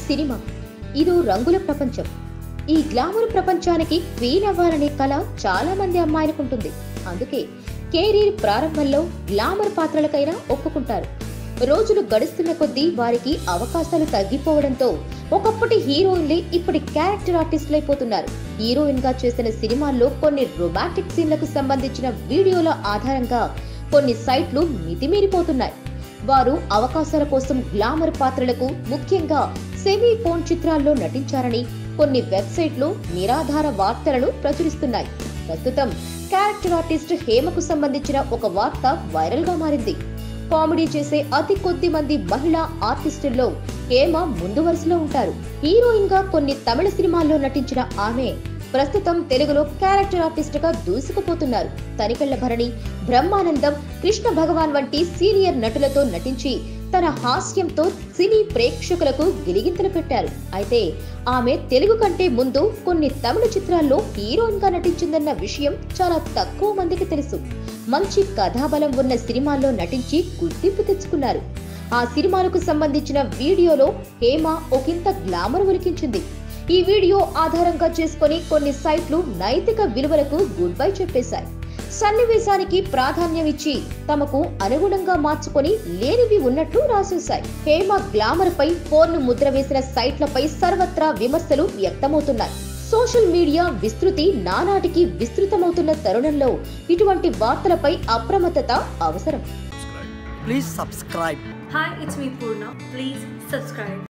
Cinema ఇదో రంగుల ప్రపంచం ఈ గ్లామర్ ప్రపంచానికి క్వీన్ అవ్వాలనే కళ చాలా మంది అమ్మాయిలకు ఉంటుంది అందుకే కెరీర్ ప్రారంభంలో గ్లామర్ పాత్రలకైనా ఒప్పుకుంటారు రోజులు గడుస్తున్న కొద్దీ వారికి అవకాశాలు తగ్గిపోవడంతో ఒకప్పటి హీరోయిన్లే ఇప్పటి క్యారెక్టర్ ఆర్టిస్టులు అయిపోతున్నారు హీరోయిన్ గా చేసిన సినిమాల్లో కొన్ని రొమాంటిక్ సీన్లకు సంబంధించిన వీడియోల ఆధారంగా కొన్ని సైట్లు మితిమీరిపోతున్నాయి వారు అవకాశాల కోసం గ్లామర్ పాత్రలకు ముఖ్యంగా సెమీ ఫోన్ చిత్రాల్లో నటించారని కొన్ని వెబ్సైట్లు నిరాధార వార్తలను ప్రచురిస్తున్నాయి ప్రస్తుతం క్యారెక్టర్ ఆర్టిస్ట్ హేమకు సంబంధించిన ఒక వార్త వైరల్ గా మారింది కామెడీ చేసే అతి కొద్ది మంది మహిళా ఆర్టిస్టుల్లో హేమ ముందు వరుసలో ఉంటారు హీరోయిన్ గా కొన్ని తమిళ సినిమాల్లో నటించిన ఆమె ప్రస్తుతం తెలుగులో క్యారెక్టర్ ఆర్టిస్ట్ గా దూసుకుపోతున్నారు తనికెళ్ల భరణి బ్రహ్మానందం కృష్ణ భగవాన్ వంటి సీనియర్ నటులతో నటించి తన హాస్యంతో సినీ ప్రేక్షకులకు గిలిగింతలు పెట్టారు అయితే ఆమె తెలుగు కంటే ముందు కొన్ని తమిళ చిత్రాల్లో హీరోయిన్ గా నటించిందన్న విషయం చాలా తక్కువ మందికి తెలుసు మంచి కథాబలం ఉన్న సినిమాల్లో నటించి గుర్తింపు తెచ్చుకున్నారు ఆ సినిమాలకు సంబంధించిన వీడియోలో హేమ ఒకంత గ్లామర్ ఒలికించింది ఈ వీడియో ఆధారంగా చేసుకొని కొన్ని సైట్లు నైతిక విలువలకు గుడ్ బై చెప్పేశాయి సన్నివేశానికి ప్రాధాన్యం ఇచ్చి తమకు అనుగుణంగా మార్చుకొని లేనివి ఉన్నట్లు రాసేశాయి హేమ గ్లామర్ పై ఫోన్ ముద్ర వేసిన సైట్లపై సర్వత్రా విమర్శలు వ్యక్తమవుతున్నాయి సోషల్ మీడియా విస్తృతి నానాటికి విస్తృతమవుతున్న తరుణంలో ఇటువంటి వార్తలపై అప్రమత్తత అవసరం Please subscribe. Hi, it's me Purna. Please subscribe.